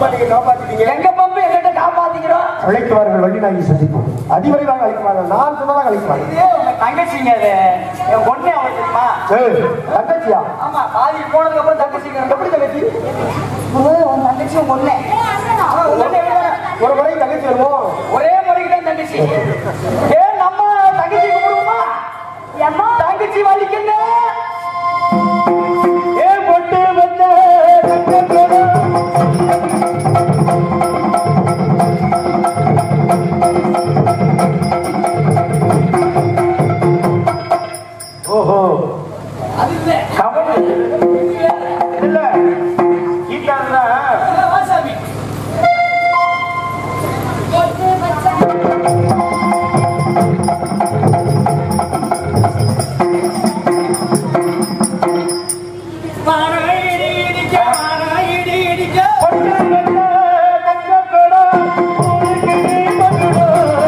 நீங்க காப்பாத்திட்டீங்க எங்க பம்பு எங்கிட்ட காப்பாத்திக்கிறோம் அழைக்குவார்கள் வள்ளி நாயகி சந்திப்போம் அதிவிரைவாக அழைக்குவார்கள் நான் சொன்னதாக அழைக்குவார்கள் இதே உங்க தங்கச்சிங்க அது என் ஒண்ணே அவளுக்கு தெரியுமா ஏய், தங்கச்சியா ஆமா பாதி போனதுக்கு அப்புறம் தங்கச்சிங்க எப்படி தங்கச்சி உன் தங்கச்சி உங்க ஒண்ணே அவன் உங்க ஒண்ணே விட ஒரு முறை தங்கச்சி வருவோம் ஒரே முறைக்கு தான் தங்கச்சி ஏ நம்ம தங்கச்சி கும்பிடுவோமா தங்கச்சி வலிக்கண்ணே ஏ பொட்டு வந்த தங்கத்தோட ஓஹோ அது இல்ல கவலை இல்ல கீட்டாங்க வாசாமி வானாயிடி இடிக்க, வானாயிடி இடிக்க. பொட்டு வந்த தங்கத்தோட உனக்கு நீ பட்டுடோ.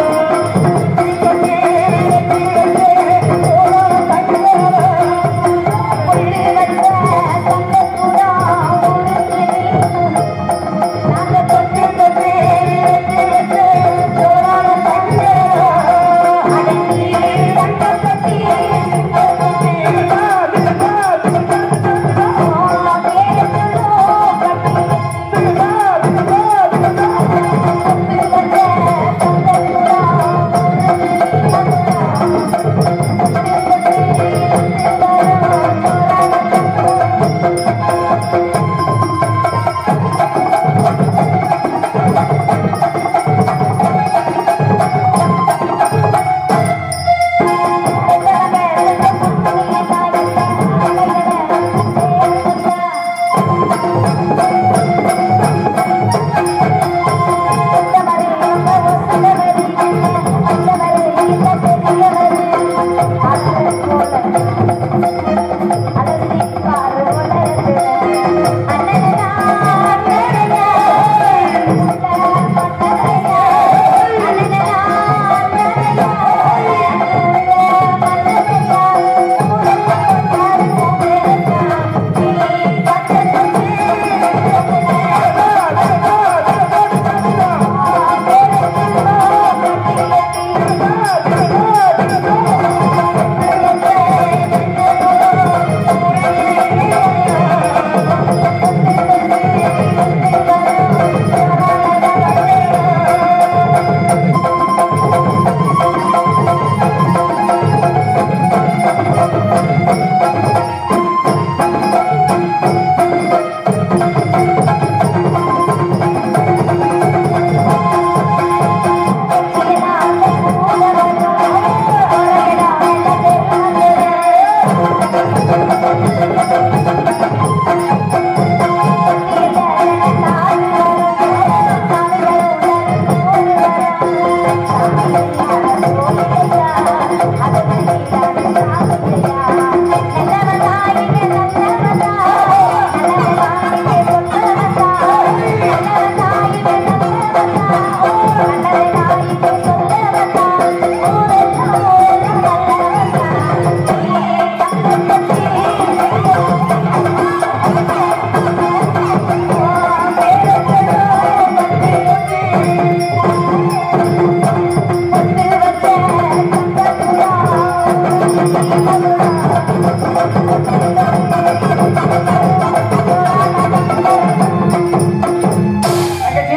தங்கச்சி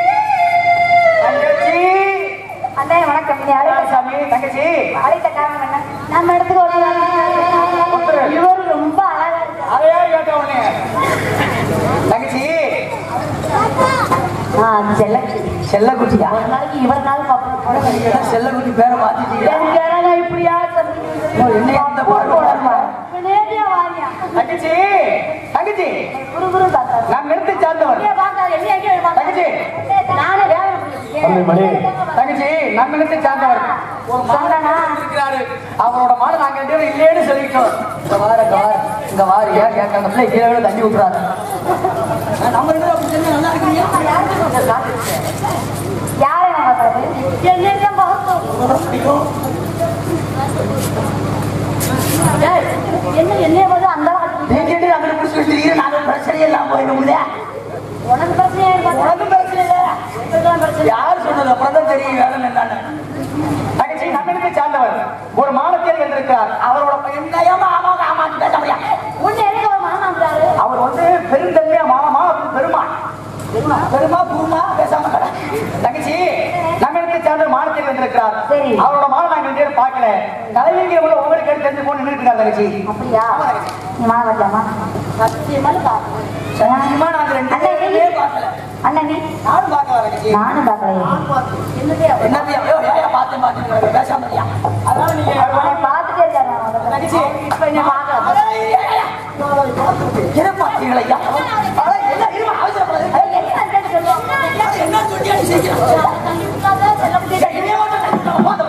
தங்கச்சி அண்ணே வணக்கம் நீ அழைத்த சாமி தங்கச்சி அழைத்த காரணம் என்ன நம்ம இடத்துக்கு ஒரு இவர் ரொம்ப அழகா இருக்காரு அதையா கேட்ட உடனே தங்கச்சி ஆ செல்ல செல்லக்குட்டியா ஒரு நாளைக்கு இவர் நாள் பார்ப்போம் செல்லக்குட்டி பேரை மாத்திட்டீங்க எனக்கு இப்படியா என்ன இந்த பாட்டு பாடுறா? நேரடியா வாரியா தங்கச்சி தங்கச்சி குரு குரு தாத்தா நான் நிறுத்தி சார்ந்தவன் இங்கே பார்க்காத என்ன எங்கே தங்கச்சி நானே வேலை தம்பி மணி தங்கச்சி நம்ம நிறுத்தி சார்ந்தவர் ஒரு மாடன் இருக்கிறாரு அவரோட மாடு நாங்க ரெண்டு பேரும் இல்லையேன்னு சொல்லிட்டோம் இந்த வார இந்த வார இந்த வார ஏன் கேட்க அந்த பிள்ளை கீழே விட தண்ணி விட்டுறாரு நம்ம ரெண்டு பேரும் அப்படி செஞ்சா நல்லா இருக்கீங்க யாரை நம்ம பார்க்கறது என்ன பார்க்கணும் ஏய், என்ன என்னைய பார்த்து அந்த அளவுக்கு நீ கேட்டு அங்கே பிடிச்சி வச்சிருக்கீங்க நாங்கள் பிரச்சனை எல்லாம் போயிடும் இல்லையா உனக்கு பிரச்சனையா இருக்கு பெருந்தன்மையா மாமா அப்படின்னு பெருமா பெருமா பெருமா பூமா பேசாம கடை. தங்கச்சி நம்ம இடத்தை சேர்ந்த மானத்தில் வந்திருக்கிறார் சரி. அவரோட மானம் நாங்க ரெண்டு பேரும் பார்க்கல தலைவிங்க உள்ள உங்களுக்கு எடுத்து தெரிஞ்சு போட்டு நின்றுட்டு இருக்காரு தங்கச்சி அப்படியா நீ மாலை வரலாமா சத்தியமா சத்தியமா நாங்க ரெண்டு அண்ணா, பேருமே நீ- பார்க்கல அண்ணா நீ நானும் பார்க்கல தங்கச்சி நானும் பார்க்கலையே என்னத்தையா ஐயோ, ஏயா பார்த்து பார்த்து பேசாம இருக்கியா? அதனால நீங்க அவன் பார்த்துட்டே இருக்காரு அவன் முதல்ல. தங்கச்சி இப்ப என்ன பார்க்கல என்ன பார்த்தீங்களா ஐயா? அதான் என்ன இருமா, அவசரப்படாத. ஐய், என்ன அர்த்தம் சொல்லுவோம்? என்ன சொல்லியா நீ சீக்கிரம்? சொல்ல முடியாது. ஏய், இனிமே மட்டும் போதும்.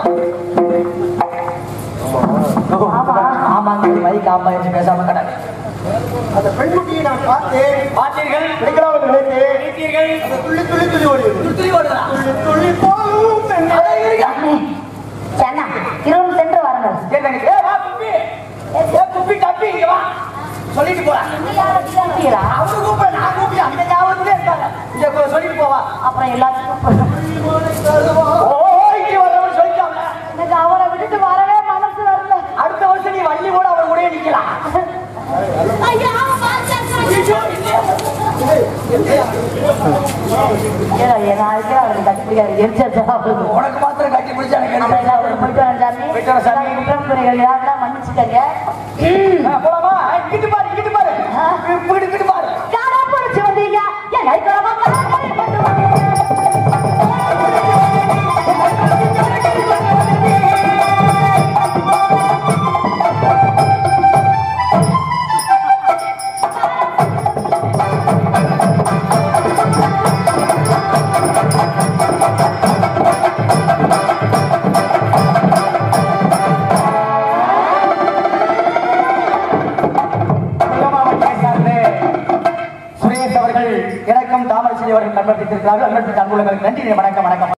ஆமா. ஆமாங்க இது மைக் ஆமா என்று பேசாம கடை அந்த பெண்குட்டியை நான் பார்த்தேன் பார்த்தீர்கள் பிடிக்கலாம் என்று நினைத்தேன் பிடித்தீர்கள் அது துள்ளி துள்ளி துள்ளி ஓடியது துருத்துளி ஓடுதா துள்ளி துள்ளி போகும் பெண்ணே. அதான் இருக்கா அண்ணே, சரி, அண்ணா, இருபது சென்று வாருங்கள் சரி தங்கச்சி ஏ வா குப்பி ஏ குப்பி டப்பி இங்க வா சொல்லிட்டு போறா அப்படியா? அவரு கூப்பிட நான் கூப்பி அந்த ஞாபகத்திலே இருக்காங்க இங்க போ, சொல்லிட்டு போவா அப்புறம் எல்லாத்துக்கும் ஓ இங்க வரவன் சொல்லிட்டாங்க எனக்கு அவரை விட்டுட்டு வரவே மனசு வரல அடுத்த வருஷம் நீ வள்ளி கூட அவர் கூட நிக்கலாம் ஏன்னா, என் நாளைக்கே அவருக்கு கட்டி பிடிக்காது எரிச்சல் ஆகுது உனக்கு மாத்திரம் கட்டி பிடிச்சா எனக்கு நம்ம என்ன எல்லாரும் போயிட்டு வரேன் சாமி. போயிட்டு வரேன் சாமி. எல்லாரும் குற்றங்குறைகள் யாரெல்லாம் மன்னிச்சுக்கங்க. ஆ, போலாமா இங்கிட்டு பாரு இங்கிட்டு பாரு இங்கிட்டு இங்கிட்டு பாரு யாரோ புடிச்சு வந்தீங்க? என் கைக்குழம்பா கலக்கலை கொண்டு வந்தீங்க. மாவட்டத்தை சார்ந்த சுரேஷ் அவர்கள் எனக்கும் தாமரை செல்வி அவர்கள் கண்படுத்தியிருக்கிறார்கள் அன்பு அன்புள்ளங்களுக்கு நன்றி வணக்கம் வணக்கம்